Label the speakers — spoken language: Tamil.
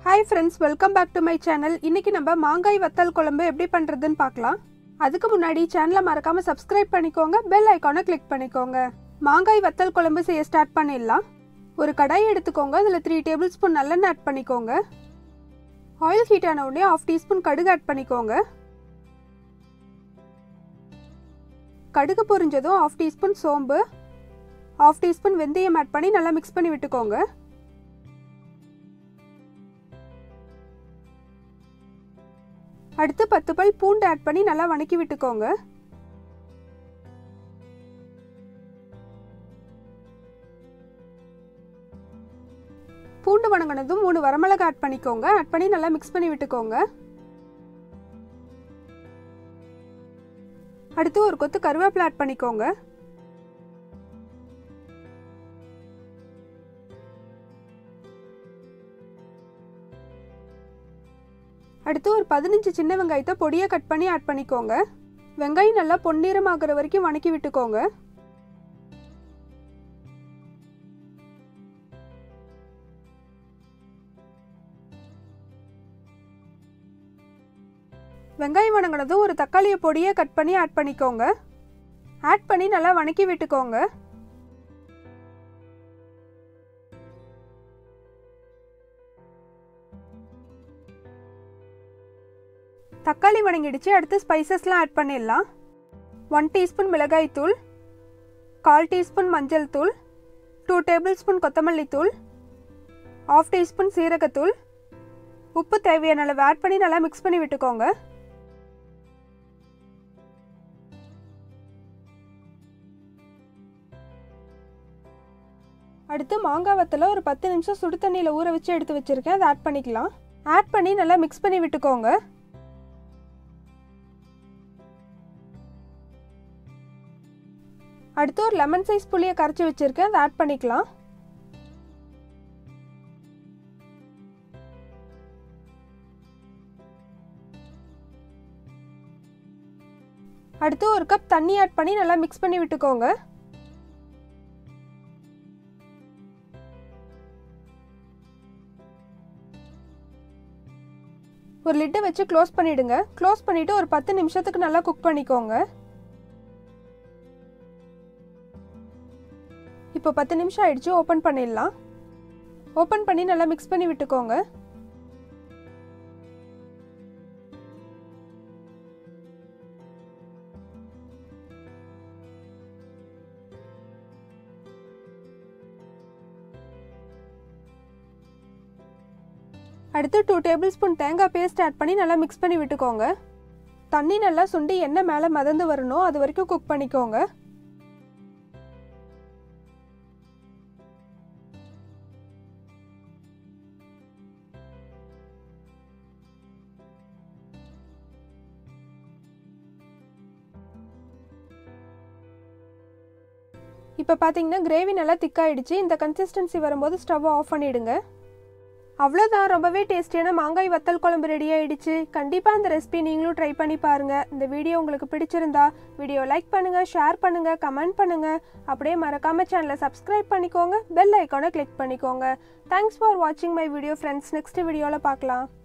Speaker 1: hi friends welcome back to my channel இன்னைக்கு நம்ம மாங்காய் வத்தல் குழம்பு எப்படி பண்ணுறதுன்னு பார்க்கலாம் அதுக்கு முன்னாடி சேனலை மறக்காம சப்ஸ்கிரைப் பண்ணிக்கோங்க பெல் ஐக்கானை கிளிக் பண்ணிக்கோங்க மாங்காய் வத்தல் குழம்பு செய்ய ஸ்டார்ட் பண்ணிடலாம் ஒரு கடாய் எடுத்துக்கோங்க அதில் த்ரீ டேபிள் ஸ்பூன் நல்லெண்ணெய் ஆட் பண்ணிக்கோங்க ஆயில் ஹீட் ஆன உடனே ஆஃப் டீஸ்பூன் கடுகு ஆட் பண்ணிக்கோங்க கடுகு பொரிஞ்சதும் ஆஃப் டீஸ்பூன் சோம்பு ஆஃப் டீஸ்பூன் வெந்தயம் ஆட் பண்ணி நல்லா மிக்ஸ் பண்ணி விட்டுக்கோங்க அடுத்து பத்து பல் பூண்டு ஆட் பண்ணி நல்லா வணக்கி விட்டுக்கோங்க பூண்டு வணங்கினதும் மூணு வரமிளகா ஆட் பண்ணிக்கோங்க ஆட் பண்ணி நல்லா மிக்ஸ் பண்ணி விட்டுக்கோங்க அடுத்து ஒரு கொத்து கருவேப்பிலை ஆட் பண்ணிக்கோங்க அடுத்து ஒரு பதினஞ்சு சின்ன வெங்காயத்தை பொடியாக கட் பண்ணி ஆட் பண்ணிக்கோங்க வெங்காயம் நல்லா பொன்னிறமாகிற வரைக்கும் வணக்கி விட்டுக்கோங்க வெங்காயம் வணங்கினதும் ஒரு தக்காளியை பொடியை கட் பண்ணி ஆட் பண்ணிக்கோங்க ஆட் பண்ணி நல்லா வணக்கி விட்டுக்கோங்க தக்காளி வணங்கிடுச்சு அடுத்து ஸ்பைசஸ்லாம் ஆட் பண்ணிடலாம் ஒன் டீஸ்பூன் மிளகாய் தூள் கால் டீஸ்பூன் மஞ்சள் தூள் டூ டேபிள் ஸ்பூன் கொத்தமல்லி தூள் ஆஃப் டீஸ்பூன் சீரகத்தூள் உப்பு தேவையான அளவு ஆட் பண்ணி நல்லா மிக்ஸ் பண்ணி விட்டுக்கோங்க அடுத்து மாங்காய் வத்தல ஒரு பத்து நிமிஷம் சுடு தண்ணியில் ஊற வச்சு எடுத்து வச்சுருக்கேன் அதை ஆட் பண்ணிக்கலாம் ஆட் பண்ணி நல்லா மிக்ஸ் பண்ணி விட்டுக்கோங்க அடுத்து ஒரு லெமன் சைஸ் புளியை கரைச்சி வச்சுருக்கேன் அதை ஆட் பண்ணிக்கலாம் அடுத்து ஒரு கப் தண்ணி ஆட் பண்ணி நல்லா மிக்ஸ் பண்ணி விட்டுக்கோங்க ஒரு லிட்டை வச்சு க்ளோஸ் பண்ணிடுங்க க்ளோஸ் பண்ணிவிட்டு ஒரு பத்து நிமிஷத்துக்கு நல்லா குக் பண்ணிக்கோங்க இப்போ பத்து நிமிஷம் ஆயிடுச்சு ஓப்பன் பண்ணிடலாம் ஓப்பன் பண்ணி நல்லா மிக்ஸ் பண்ணி விட்டுக்கோங்க அடுத்து டூ டேபிள் ஸ்பூன் தேங்காய் பேஸ்ட் ஆட் பண்ணி நல்லா மிக்ஸ் பண்ணி விட்டுக்கோங்க தண்ணி நல்லா சுண்டி எண்ணெய் மேலே மதந்து வரணும் அது வரைக்கும் குக் பண்ணிக்கோங்க இப்போ பார்த்தீங்கன்னா கிரேவி நல்லா திக்காயிடுச்சு இந்த கன்சிஸ்டன்சி வரும்போது ஸ்டவ்வை ஆஃப் பண்ணிவிடுங்க அவ்வளோதான் ரொம்பவே டேஸ்டியான மாங்காய் வத்தல் குழம்பு ரெடி ஆயிடுச்சு கண்டிப்பாக இந்த ரெசிபி நீங்களும் ட்ரை பண்ணி பாருங்கள் இந்த வீடியோ உங்களுக்கு பிடிச்சிருந்தா வீடியோ லைக் பண்ணுங்கள் ஷேர் பண்ணுங்கள் கமெண்ட் பண்ணுங்கள் அப்படியே மறக்காமல் சேனலை சப்ஸ்கிரைப் பண்ணிக்கோங்க பெல் ஐக்கானை கிளிக் பண்ணிக்கோங்க தேங்க்ஸ் ஃபார் வாட்சிங் மை வீடியோ ஃப்ரெண்ட்ஸ் நெக்ஸ்ட் வீடியோவில் பார்க்கலாம்